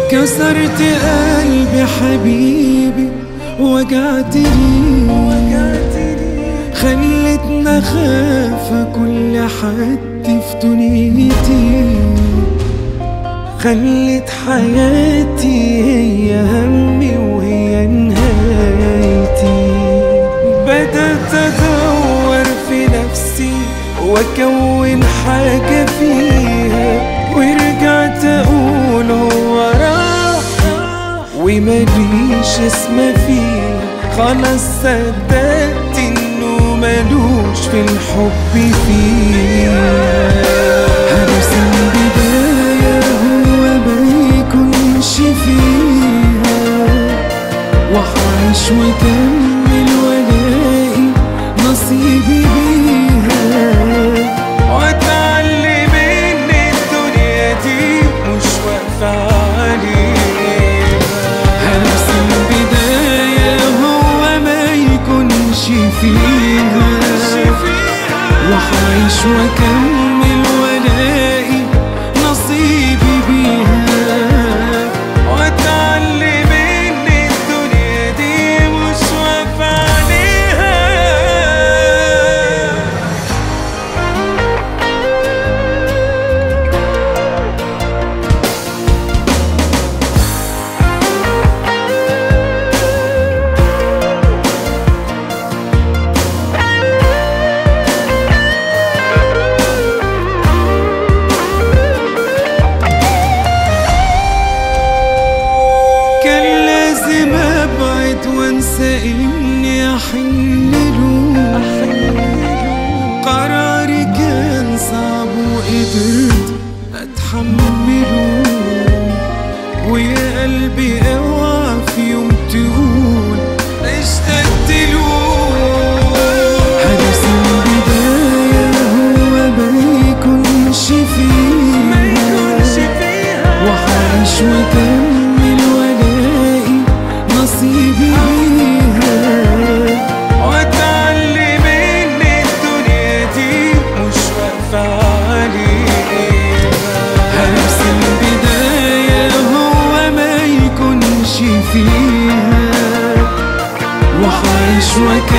كسرت قلبي حبيبي وجعتني خلتنا خاف كل حد في دنيتي خلت حياتي هي همي وهي نهايتي بدأت أدور في نفسي وأكون حاجة فيها ورجعت أقول هو راح ومليش اسم فيه خلاص صدقت إنه ملوش في الحب فيها هرسم بداية هو ما يكونش فيها وحعيش وكمل والاقي نصيبي بيها واتعلم ان الدنيا دي مش واقفة عليها هرسم بداية هو ما يكونش فيها وحعيش واكمل والاقي نصيبي بيها واتعلم ان الدنيا دي مش واقفة عليها كان لازم ابعد وانسى اني احن له قراري كان صعب وقدرت اتحمله ويا قلبي اوعى في يوم تقول اشتقت له هرسم بداية هو ما يكونش فيها وحعيش وكمل والاقي نصيبي بيها واتعلم ان الدنيا دي مش واقفة عليها هرسم بداية هو ما يكونش فيها وحعيش وكمل